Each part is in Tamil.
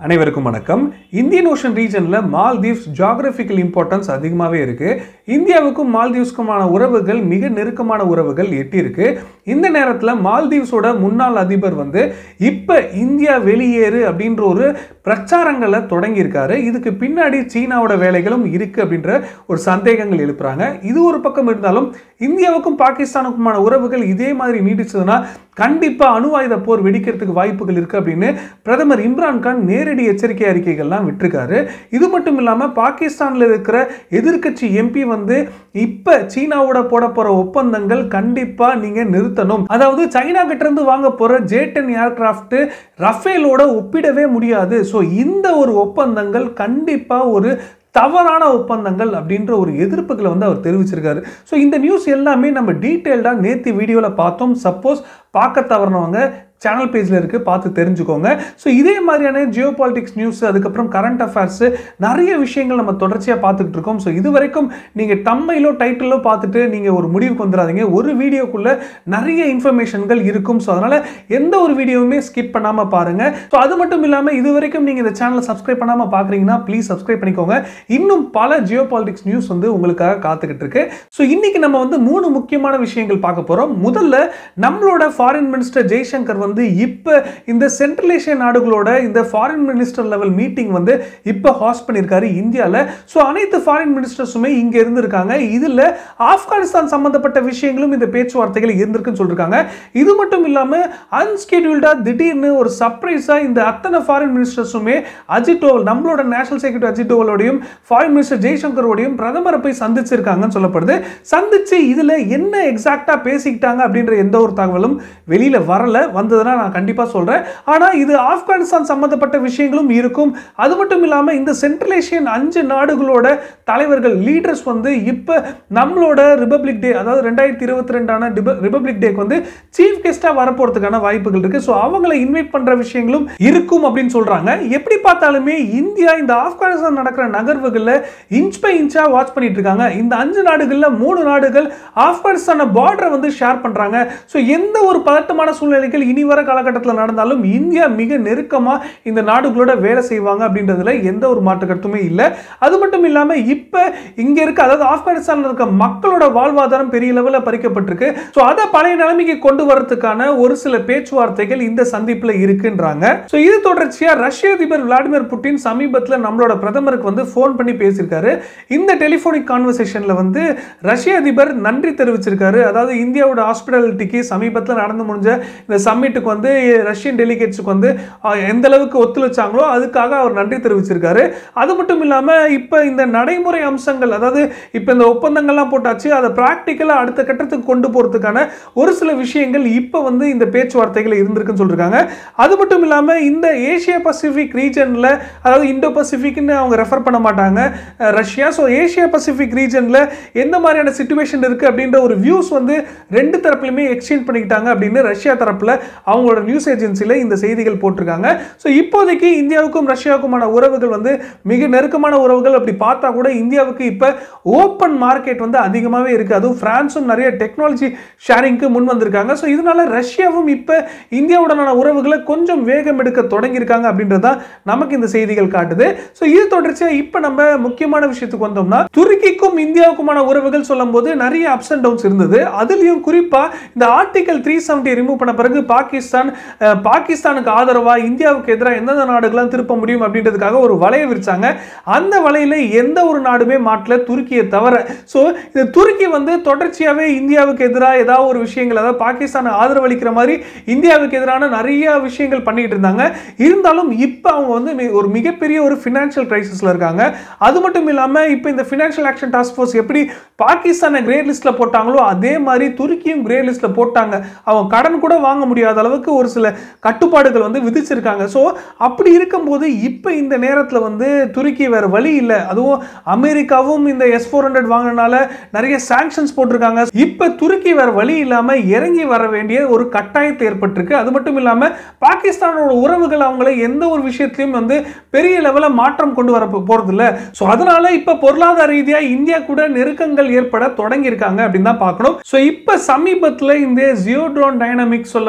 அனைவருக்கும் வணக்கம் இந்தியன் ஓஷன் ரீஜனில் மால்தீவ்ஸ் ஜாகிரபிக்கல் இம்பார்ட்டன்ஸ் அதிகமாகவே இருக்கு இந்தியாவுக்கும் மால்தீவ்ஸ்க்குமான உறவுகள் மிக நெருக்கமான உறவுகள் எட்டி இருக்கு இந்த நேரத்தில் மால்தீவ்ஸோட முன்னாள் அதிபர் வந்து இப்போ இந்தியா வெளியேறு அப்படின்ற ஒரு பிரச்சாரங்களை தொடங்கியிருக்காரு இதுக்கு பின்னாடி சீனாவோட வேலைகளும் இருக்கு அப்படின்ற ஒரு சந்தேகங்கள் எழுப்புறாங்க இது ஒரு பக்கம் இருந்தாலும் இந்தியாவுக்கும் பாகிஸ்தானுக்குமான உறவுகள் இதே மாதிரி நீடிச்சதுன்னா கண்டிப்பா அணு ஆயுத போர் வெடிக்கிறதுக்கு வாய்ப்புகள் இருக்கு அப்படின்னு பிரதமர் இம்ரான் கான் நேரடி எச்சரிக்கை அறிக்கைகள்லாம் விட்டிருக்காரு இது மட்டும் இல்லாம பாகிஸ்தான்ல இருக்கிற எதிர்க்கட்சி எம்பி வந்து இப்ப சீனாவோட போட போற ஒப்பந்தங்கள் கண்டிப்பா நீங்க நிறுத்தணும் அதாவது சைனா கிட்ட இருந்து வாங்க போற ஜே டென் ஏர்கிராஃப்ட் ரஃபேலோட ஒப்பிடவே முடியாது ஸோ இந்த ஒரு ஒப்பந்தங்கள் கண்டிப்பா ஒரு தவறான ஒப்பந்தங்கள் அப்படின்ற ஒரு எதிர்ப்புகளை வந்து அவர் தெரிவிச்சிருக்காரு ஸோ இந்த நியூஸ் எல்லாமே நம்ம டீட்டெயில்டாக நேற்று வீடியோவில் பார்த்தோம் சப்போஸ் பார்க்க தவறினவங்க சேனல் பேஜில் இருக்குது பார்த்து தெரிஞ்சுக்கோங்க ஸோ இதே மாதிரியான ஜியோ பாலிட்டிக்ஸ் நியூஸ் அதுக்கப்புறம் கரண்ட் அஃபேர்ஸு நிறைய விஷயங்கள் நம்ம தொடர்ச்சியாக பார்த்துக்கிட்டு இருக்கோம் ஸோ இது வரைக்கும் நீங்கள் தம்மையிலோ டைட்டிலோ பார்த்துட்டு நீங்கள் ஒரு முடிவுக்கு வந்துடாதீங்க ஒரு வீடியோக்குள்ளே நிறைய இன்ஃபர்மேஷன்கள் இருக்கும் ஸோ அதனால் எந்த ஒரு வீடியோவுமே ஸ்கிப் பண்ணாமல் பாருங்கள் ஸோ அது மட்டும் இல்லாமல் இது வரைக்கும் நீங்கள் இந்த சேனலை சப்ஸ்கிரைப் பண்ணாமல் பார்க்குறீங்கன்னா ப்ளீஸ் சப்ஸ்கிரைப் பண்ணிக்கோங்க இன்னும் பல ஜியோ பாலிட்டிக்ஸ் நியூஸ் வந்து உங்களுக்காக காத்துக்கிட்டு இருக்கு ஸோ இன்னைக்கு நம்ம வந்து மூணு முக்கியமான விஷயங்கள் பார்க்க போகிறோம் முதல்ல நம்மளோட ஃபாரின் மினிஸ்டர் ஜெய்சங்கர் வந்து இப்போ இந்த சென்ட்ரல் ஏஷியா நாடுகளோட இந்த ஃபாரின் மினிஸ்டர் லெவல் மீட்டிங் வந்து இப்போ ஹாஸ்ட் பண்ணியிருக்காரு இந்தியாவில் ஸோ அனைத்து ஃபாரின் மினிஸ்டர்ஸுமே இங்கே இருந்திருக்காங்க இதில் ஆப்கானிஸ்தான் சம்பந்தப்பட்ட விஷயங்களும் இந்த பேச்சுவார்த்தைகள் இருந்திருக்குன்னு சொல்லியிருக்காங்க இது மட்டும் இல்லாமல் அன்ஸ்கெடியூல்டாக திடீர்னு ஒரு சர்ப்ரைஸாக இந்த அத்தனை ஃபாரின் மினிஸ்டர்ஸுமே அஜித் டோவல் நம்மளோட நேஷனல் செக்ரட்டரி அஜித் டோவலோடையும் ஃபாரின் மினிஸ்டர் ஜெய்சங்கரோடையும் பிரதமரை போய் சந்திச்சிருக்காங்கன்னு சொல்லப்படுது சந்திச்சு இதில் என்ன எக்ஸாக்டாக பேசிக்கிட்டாங்க அப்படின்ற எந்த ஒரு தகவலும் வெளியில் வரல வந்ததுன்னா நான் கண்டிப்பாக சொல்கிறேன் ஆனால் இது ஆப்கானிஸ்தான் சம்மந்தப்பட்ட விஷயங்களும் இருக்கும் அது மட்டும் இல்லாமல் இந்த சென்ட்ரல் ஏஷியன் அஞ்சு நாடுகளோட தலைவர்கள் லீடர்ஸ் வந்து இப்போ நம்மளோட ரிபப்ளிக் டே அதாவது ரெண்டாயிரத்தி இருபத்தி ரெண்டான ரிபப்ளிக் டேக்கு வந்து சீஃப் கெஸ்ட்டாக வரப்போகிறதுக்கான வாய்ப்புகள் இருக்குது ஸோ அவங்களை இன்வைட் பண்ணுற விஷயங்களும் இருக்கும் அப்படின்னு சொல்கிறாங்க எப்படி பார்த்தாலுமே இந்தியா இந்த ஆப்கானிஸ்தான் நடக்கிற நகர்வுகளில் இன்ச் பை இன்ச்சாக வாட்ச் பண்ணிட்டு இருக்காங்க இந்த அஞ்சு நாடுகளில் மூணு நாடுகள் ஆப்கானிஸ்தான பார்டரை வந்து ஷேர் பண்ணுறாங்க ஸோ எந்த ஒரு பதட்டமான சூழ்நிலைகள் இனி வர காலகட்டத்தில் நடந்தாலும் இந்தியா மிக நெருக்கமாக இந்த நாடுகளோட வேலை செய்வாங்க அப்படின்றதுல எந்த ஒரு மாற்று கருத்துமே இல்லை அது மட்டும் இல்லாமல் இப்போ இங்கே இருக்க அதாவது ஆப்கானிஸ்தானில் இருக்க மக்களோட வாழ்வாதாரம் பெரிய லெவலில் பறிக்கப்பட்டிருக்கு ஸோ அதை பழைய நிலைமைக்கு கொண்டு வரதுக்கான ஒரு சில பேச்சுவார்த்தைகள் இந்த சந்திப்பில் இருக்குன்றாங்க ஸோ இது தொடர்ச்சியாக ரஷ்ய அதிபர் விளாடிமிர் புட்டின் சமீபத்தில் நம்மளோட பிரதமருக்கு வந்து ஃபோன் பண்ணி பேசியிருக்காரு இந்த டெலிஃபோனிக் கான்வர்சேஷனில் வந்து ரஷ்ய அதிபர் நன்றி தெரிவிச்சிருக்காரு அதாவது இந்தியாவோட ஹாஸ்பிட்டாலிட்டிக்கு சமீபத்தில் நடந்து முடிஞ்ச இந்த சம்மிட்டுக்கு வந்து ரஷ்யன் டெலிகேட்ஸுக்கு வந்து அஹ், எந்த அளவுக்கு ஒத்துழைச்சாங்களோ அதுக்காக அவர் நன்றி தெரிவிச்சிருக்காரு அது மட்டும் இல்லாமல் இப்போ இந்த நடைமுறை அம்சங்கள் அதாவது இப்போ இந்த ஒப்பந்தங்கள்லாம் போட்டாச்சு அதை ப்ராக்டிக்கலாக அடுத்த கட்டத்துக்கு கொண்டு போகிறதுக்கான ஒரு சில விஷயங்கள் இப்போ வந்து இந்த பேச்சுவார்த்தைகள் இருந்திருக்குன்னு சொல்லியிருக்காங்க அது மட்டும் இல்லாமல் இந்த ஏசியா பசிபிக் ரீஜனில் அதாவது இந்தோ பசிபிக்னு அவங்க ரெஃபர் பண்ண மாட்டாங்க அஹ், ரஷ்யா ஸோ ஏசியா பசிபிக் ரீஜனில் எந்த மாதிரியான சுச்சுவேஷன் இருக்குது அப்படின்ற ஒரு வியூஸ் வந்து ரெண்டு தரப்புலையுமே எக்ஸ்சேஞ்ச் பண்ணிக்கிட்டாங்க அப்படின்னு ரஷ்யா தரப்பில் அவங்களோட நியூஸ் ஏஜென்சியில் இந்த செய்திகள் போட்டிருக்காங்க ஸோ இப்போதைக்கு இந்தியாவுக்கும் ரஷ்யாவுக்குமான உறவுகள் வந்து மிக நெருக்கமான உறவுகள் அப்படி பார்த்தா கூட இந்தியாவுக்கு இப்போ ஓப்பன் மார்க்கெட் வந்து அதிகமாகவே இருக்குது அதுவும் ஃப்ரான்ஸும் நிறைய டெக்னாலஜி ஷேரிங்க்கு முன் வந்திருக்காங்க ஸோ இதனால ரஷ்யாவும் இப்போ இந்தியாவுடனான உறவுகளை கொஞ்சம் வேகம் எடுக்க தொடங்கியிருக்காங்க அப்படின்றது தான் நமக்கு இந்த செய்திகள் காட்டுது ஸோ இது தொடர்ச்சியாக இப்போ நம்ம முக்கியமான விஷயத்துக்கு வந்தோம்னா துருக்கிக்கும் இந்தியாவுக்குமான உறவுகள் சொல்லும்போது நிறைய அப்ஸ் அண்ட் டவுன்ஸ் இருந்தது அதுலேயும் குறிப்பாக இந்த ஆர்டிகல் த்ரீ செவன்ட்டி ரிமூவ் பண்ண பிறகு பாகிஸ்தான் அஹ், பாகிஸ்தானுக்கு ஆதரவாக இந்தியாவுக்கு எதிராக எந்தெந்த நாடுகளாம் திருப்ப முடியும் அப்படின்றதுக்காக ஒரு வலையை விரிச்சாங்க அந்த வலையில எந்த ஒரு நாடுமே மாட்டல துருக்கியை தவிர ஸோ இந்த துருக்கி வந்து தொடர்ச்சியாகவே இந்தியாவுக்கு எதிராக ஏதாவது ஒரு விஷயங்கள் அதாவது பாகிஸ்தானை ஆதரவளிக்கிற மாதிரி இந்தியாவுக்கு எதிரான நிறைய விஷயங்கள் பண்ணிட்டு இருந்தாங்க இருந்தாலும் இப்போ அவங்க வந்து மி- ஒரு மிகப்பெரிய ஒரு ஃபினான்ஷியல் கிரைசிஸில் இருக்காங்க அது மட்டும் இல்லாமல் இப்போ இந்த ஃபினான்ஷியல் ஆக்ஷன் டாஸ்க் ஃபோர்ஸ் எப்படி பாகிஸ்தானை கிரே லிஸ்ட்டில் போட்டாங்களோ அதே மாதிரி துருக்கியும் கிரே லிஸ்ட்டில் போட்டாங்க அவங்க கடன் கூட வாங்க முடியாத அளவுக்கு ஒரு சில கட்டுப்பாடுகள் வந்து விதிச்சிருக்காங்க ஸோ அப்படி இருக்கும்போது இப்போ இந்த நேரத்தில் வந்து துருக்கி வேற வழி இல்லை அதுவும் அமெரிக்காவும் இந்த எஸ் ஃபோர் ஹண்ட்ரட் வாங்கினால நிறைய சாங்ஷன்ஸ் போட்டிருக்காங்க இப்போ துருக்கி வேற வழி இல்லாமல் இறங்கி வர வேண்டிய ஒரு கட்டாயத்தை ஏற்பட்டிருக்கு அது மட்டும் இல்லாமல் பாகிஸ்தானோட உறவுகள் அவங்கள எந்த ஒரு விஷயத்திலையும் வந்து பெரிய லெவலில் மாற்றம் கொண்டு வர போகிறது இல்லை ஸோ அதனால இப்போ பொருளாதார ரீதியாக இந்தியா கூட நெருக்கங்கள் ஏற்பட தொடங்கியிருக்காங்க அப்படின்னு தான் பார்க்கணும் ஸோ இப்போ சமீபத்தில் இந்த ஜியோட்ரோன் டைனமிக்ஸ் சொல்லப்படுற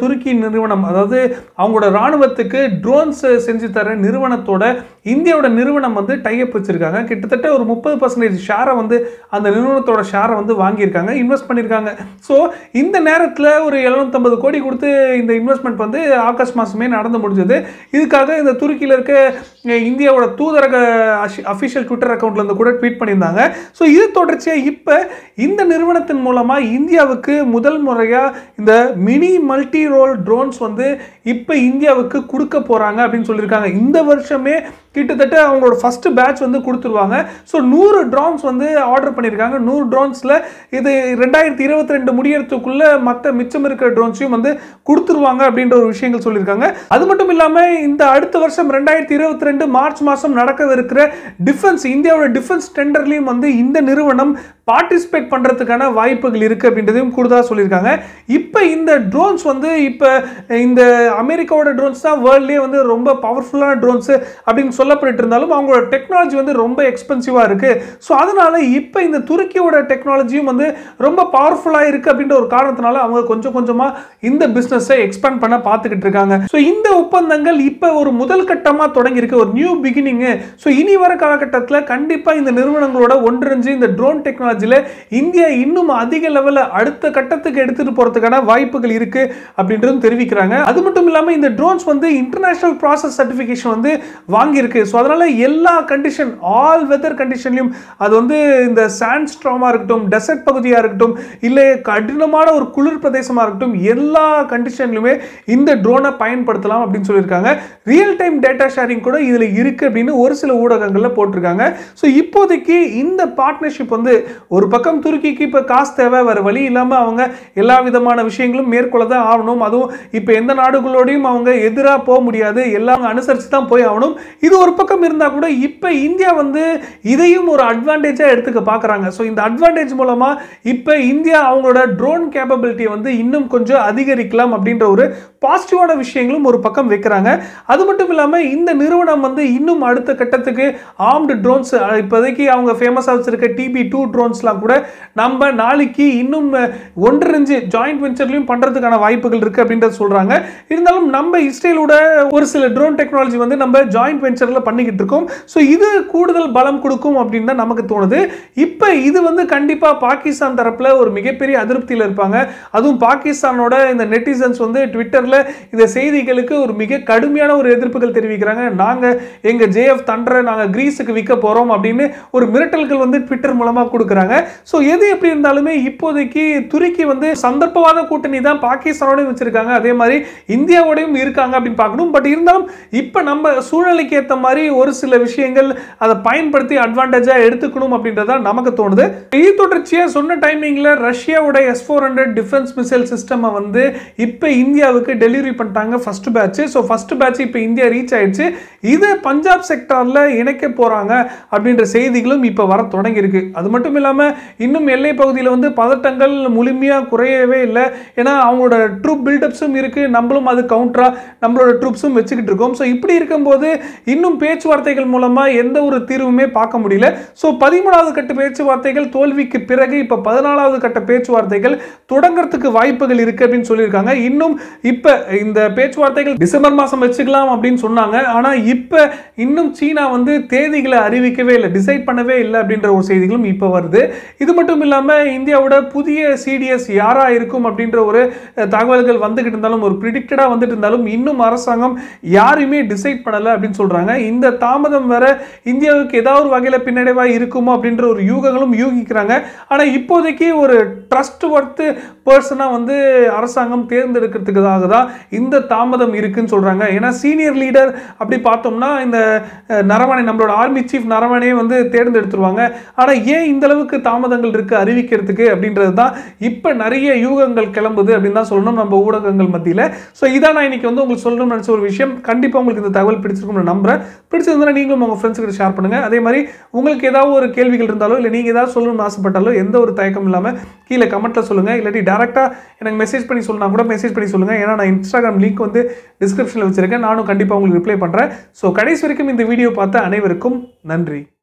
துருக்கி நிறுவனம் அதாவது அவங்களோட ராணுவத்துக்கு ட்ரோன்ஸ் செஞ்சு தர நிறுவனத்தோட இந்தியாவோட நிறுவனம் வந்து டைப் வச்சிருக்காங்க கிட்டத்தட்ட ஒரு முப்பது பர்சன்டேஜ் ஷேரை வந்து அந்த நிறுவனத்தோட ஷேரை வந்து வாங்கியிருக்காங்க இன்வெஸ்ட் பண்ணியிருக்காங்க ஸோ இந்த நேரத்தில் ஒரு எழுநூத்தம்பது கோடி கொடுத்து இந்த இன்வெஸ்ட்மெண்ட் வந்து ஆகஸ்ட் மாதமே நடந்து முடிஞ்சது இதுக்காக இந்த துருக்கியில் இருக்க அஹ், இந்தியாவோட தூதரக அஃபிஷியல் ட்விட்டர் அக்கௌண்ட்ல இருந்து கூட ட்வீட் பண்ணியிருந்தாங்க ஸோ இது தொடர்ச்சியாக இப்போ இந்த நிறுவனத்தின் மூலமாக இந்தியாவுக்கு முதல் முறையாக இந்த மினி மல்டி ரோல் ட்ரோன்ஸ் வந்து இப்போ இந்தியாவுக்கு கொடுக்க போகிறாங்க அப்படின்னு சொல்லியிருக்காங்க இந்த வருஷமே கிட்டத்தட்ட அவங்களோட ஃபர்ஸ்ட் பேட்ச் வந்து கொடுத்துருவாங்க ஸோ நூறு ட்ரோன்ஸ் வந்து ஆர்டர் பண்ணியிருக்காங்க நூறு ட்ரோன்ஸில் இது ரெண்டாயிரத்தி இருபத்தி ரெண்டு முடியறதுக்குள்ள மற்ற மிச்சம் இருக்கிற ட்ரோன்ஸையும் வந்து கொடுத்துருவாங்க அப்படின்ற ஒரு விஷயங்கள் சொல்லியிருக்காங்க அது மட்டும் இல்லாமல் இந்த அடுத்த வருஷம் ரெண்டாயிரத்தி இருபத்தி ரெண்டு மார்ச் மாதம் நடக்கவிருக்கிற டிஃபென்ஸ் இந்தியாவோட டிஃபென்ஸ் டெண்டர்லையும் வந்து இந்த நிறுவனம் பார்ட்டிசிபேட் பண்ணுறதுக்கான வாய்ப்புகள் இருக்குது அப்படின்றதையும் கூடுதலாக சொல்லியிருக்காங்க இப்போ இந்த ட்ரோன்ஸ் வந்து இப்போ இந்த அமெரிக்காவோட ட்ரோன்ஸ் தான் வேர்ல்ட்லேயே வந்து ரொம்ப பவர்ஃபுல்லான ட்ரோன்ஸு அப்படின்னு சொல்லப்பட்டு இருந்தாலும் அவங்களோட டெக்னாலஜி வந்து ரொம்ப எக்ஸ்பென்சிவாக இருக்குது ஸோ அதனால் இப்போ இந்த துருக்கியோட டெக்னாலஜியும் வந்து ரொம்ப பவர்ஃபுல்லாக இருக்குது அப்படின்ற ஒரு காரணத்தினால அவங்க கொஞ்சம் கொஞ்சமாக இந்த பிஸ்னஸை எக்ஸ்பேண்ட் பண்ண பார்த்துக்கிட்டு இருக்காங்க ஸோ இந்த ஒப்பந்தங்கள் இப்போ ஒரு முதல் கட்டமாக தொடங்கியிருக்கு ஒரு நியூ பிகினிங்கு ஸோ இனி வர காலகட்டத்தில் கண்டிப்பாக இந்த நிறுவனங்களோட ஒன்றிணைஞ்சு இந்த ட்ரோன் டெக்னாலஜியில் இந்தியா இன்னும் அதிக லெவலில் அடுத்த கட்டத்துக்கு எடுத்துகிட்டு போகிறதுக்கான வாய்ப்புகள் இருக்குது அப்படின்றதும் தெரிவிக்கிறாங்க அது மட்டும் இல்லாமல் இந்த ட்ரோன்ஸ் வந்து இன்டர்நேஷனல் ப்ராசஸ் சர்டிஃபிகேஷன் வந்து வாங்கியிருக்கு ஸோ அதனால் எல்லா கண்டிஷன் ஆல் வெதர் கண்டிஷன்லையும் அது வந்து இந்த சாண்ட் ஸ்ட்ராமாக இருக்கட்டும் டெசர்ட் பகுதியாக இருக்கட்டும் இல்லை கடினமான ஒரு குளிர் பிரதேசமாக இருக்கட்டும் எல்லா கண்டிஷன்லையுமே இந்த ட்ரோனை பயன்படுத்தலாம் அப்படின்னு சொல்லியிருக்காங்க ரியல் டைம் டேட்டா ஷேரிங் கூட இதில் இருக்குது அப்படின்னு ஒரு சில ஊடகங்களில் போட்டிருக்காங்க ஸோ இப்போதைக்கு இந்த பார்ட்னர்ஷிப் வந்து ஒரு பக்கம் துருக்கிக்கு இப்போ காசு தேவை வேறு வழி இல்லாமல் அவங்க எல்லா விதமான விஷயங்களும் மேற்கொள்ள தான் ஆகணும் அதுவும் இப்போ எந்த நாடுகளோடையும் அவங்க எதிராக போக முடியாது எல்லாம் அனுசரித்து தான் போய் ஆகணும் இது ஒரு பக்கம் இருந்தால் கூட இப்போ இந்தியா வந்து இதையும் ஒரு அட்வான்டேஜாக எடுத்துக்க பார்க்குறாங்க ஸோ இந்த அட்வான்டேஜ் மூலமாக இப்போ இந்தியா அவங்களோட ட்ரோன் கேப்பபிலிட்டியை வந்து இன்னும் கொஞ்சம் அதிகரிக்கலாம் அப்படின்ற ஒரு பாசிட்டிவான விஷயங்களும் ஒரு பக்கம் வைக்கிறாங்க அது மட்டும் இல்லாமல் இந்த நிறுவனம் வந்து இன்னும் அடுத்த கட்டத்துக்கு ஆர்ம்டு ட்ரோன்ஸ் இப்போதைக்கு அவங்க ஃபேமஸாக வச்சிருக்க டிபி டூ ட்ரோன்ஸ்லாம் கூட நம்ம நாளைக்கு இன்னும் ஒன்றிணைஞ்சு ஜாயிண்ட் வெஞ்சர்லையும் பண்ணுறதுக்கான வாய்ப்புகள் இருக்குது அப்படின்றத சொல்கிறாங்க இருந்தாலும் நம்ம இஸ்ரேலோட ஒரு சில ட்ரோன் டெக்னாலஜி வந்து நம்ம ஜாயிண்ட் வெஞ்சரில் பண்ணிக்கிட்டு இருக்கோம் ஸோ இது கூடுதல் பலம் கொடுக்கும் அப்படின்னு தான் நமக்கு தோணுது இப்போ இது வந்து கண்டிப்பாக பாகிஸ்தான் தரப்பில் ஒரு மிகப்பெரிய அதிருப்தியில் இருப்பாங்க அதுவும் பாகிஸ்தானோட இந்த நெட்டிசன்ஸ் வந்து ட்விட்டரில் இந்த செய்திகளுக்கு ஒரு மிக கடுமையான ஒரு எதிர்ப்புகள் தெரிவிக்கிறாங்க நாங்கள் எங்கள் ஜேஎஃப் தண்டரை நாங்கள் கிரீஸுக்கு விற்க போகிறோம் அப்படின்னு ஒரு மிரட்டல்கள் வந்து ட்விட்டர் மூலமாக கொடுக்குறாங்க ஸோ எது எப்படி இருந்தாலுமே இப்போதைக்கு துருக்கி வந்து சந்தர்ப்பவாத கூட்டணி தான் பாகிஸ்தானோடையும் வச்சிருக்காங்க அதே மாதிரி இந்தியாவோடையும் இருக்காங்க அப்படின்னு பார்க்கணும் பட் இருந்தாலும் இப்போ நம்ம சூழ்நிலைக்கு ஏற்ற மாதிரி ஒரு சில விஷயங்கள் அதை பயன்படுத்தி அட்வான்டேஜாக எடுத்துக்கணும் அப்படின்றதா நமக்கு தோணுது இது தொடர்ச்சியாக சொன்ன டைமிங்கில் ரஷ்யாவோட S four hundred defence missile சிஸ்டமை வந்து இப்போ இந்தியாவுக்கு டெலிவரி பண்ணிட்டாங்க first batch so first batch இப்போ இந்தியா ரீச் ஆயிடுச்சு இதை பஞ்சாப் செக்டாரில் இணைக்க போகிறாங்க அப்படின்ற செய்திகளும் இப்போ வர தொடங்கியிருக்கு அது மட்டும் இல்லாமல் இன்னும் எல்லை பகுதியில் வந்து பதட்டங்கள் முழுமையாக குறையவே இல்லை ஏன்னா அவங்களோட ட்ரூப் பில்டப்ஸும் இருக்குது நம்மளும் அது கவுண்டராக நம்மளோட ட்ரூப்ஸும் வச்சுக்கிட்டு இருக்கோம் ஸோ இப்படி இருக்கும்போது இன்னும் பேச்சுவார்த்தைகள் மூலமாக எந்த ஒரு தீர்வுமே பார்க்க முடியல ஸோ பதிமூணாவது கட்ட பேச்சுவார்த்தைகள் தோல்விக்கு பிறகு இப்போ பதினாலாவது கட்ட பேச்சுவார்த்தைகள் தொடங்கறதுக்கு வாய்ப்புகள் இருக்குது அப்படின்னு சொல்லியிருக்காங்க இன்னும் இப்போ இந்த பேச்சுவார்த்தைகள் டிசம்பர் மாதம் வச்சுக்கலாம் அப்படின்னு சொன்னாங்க ஆனால் இப்போ இன்னும் சீனா வந்து தேதிகளை அறிவிக்கவே இல்லை டிசைட் பண்ணவே இல்லை அப்படின்ற ஒரு செய்திகளும் இப்போ வருது இது மட்டும் இல்லாமல் இந்தியாவோட புதிய சிடிஎஸ் யாராக இருக்கும் அப்படின்ற ஒரு அஹ், தகவல்கள் வந்துகிட்டு இருந்தாலும் ஒரு ப்ரிடிக்டடாக வந்துட்டு இருந்தாலும் இன்னும் அரசாங்கம் யாரையுமே டிசைட் பண்ணலை அப்படின்னு சொல்கிறாங்க இந்த தாமதம் வேற இந்தியாவுக்கு ஏதாவது ஒரு வகையில் பின்னடைவாக இருக்குமோ அப்படின்ற ஒரு யூகங்களும் யூகிக்கிறாங்க ஆனால் இப்போதைக்கு ஒரு ட்ரஸ்ட் ஒர்த்து பர்சனாக வந்து அரசாங்கம் தேர்ந்தெடுக்கிறதுக்காக தான் இந்த தாமதம் இருக்குன்னு சொல்கிறாங்க ஏன்னா சீனியர் லீடர் அப்படி பார்த்தோம்னா இந்த அஹ், நரவானே நம்மளோட ஆர்மி சீஃப் நரவானே வந்து தேர்ந்தெடுத்துருவாங்க ஆனால் ஏன் இந்த அளவுக்கு தாமதங்கள் இருக்குது அறிவிக்கிறதுக்கு அப்படின்றது தான் இப்போ நிறைய யூகங்கள் கிளம்புது அப்படின்னு தான் சொல்லணும் நம்ம ஊடகங்கள் மத்தியில் ஸோ இதான் நான் இன்னைக்கு வந்து உங்களுக்கு சொல்லணும்னு நினச்ச ஒரு விஷயம் கண்டிப்பாக உங்களுக்கு இந்த தகவல் பிடிச்சிருக்கும்னு நம்புறேன் பிடிச்சிருந்தா நீங்களும் உங்கள் ஃப்ரெண்ட்ஸ் கிட்ட ஷேர் பண்ணுங்கள் அதே மாதிரி உங்களுக்கு ஏதாவது ஒரு கேள்விகள் இருந்தாலோ இல்லை நீங்கள் ஏதாவது சொல்லணும்னு ஆசைப்பட்டாலோ எந்த ஒரு தயக்கம் இல்லாமல் கீழே கமெண்ட்டில் சொல்லுங்கள் இல்லாட்டி டேரெக்டாக எனக்கு மெசேஜ் பண்ணி சொல்லணும் கூட மெசேஜ் பண்ணி சொல்லுங்கள் ஏன்னா நான் இன்ஸ்டாகிராம் லிங்க் வந்து டிஸ்கிரிப்ஷனில் வச்சிருக்கேன் நானும் கண்டிப்பாக உங்களுக்கு ரிப்ளை பண்ணுறேன் ஸோ கடைசி வரைக்கும் இந்த வீடியோ பார்த்த அனைவருக்கும் நன்றி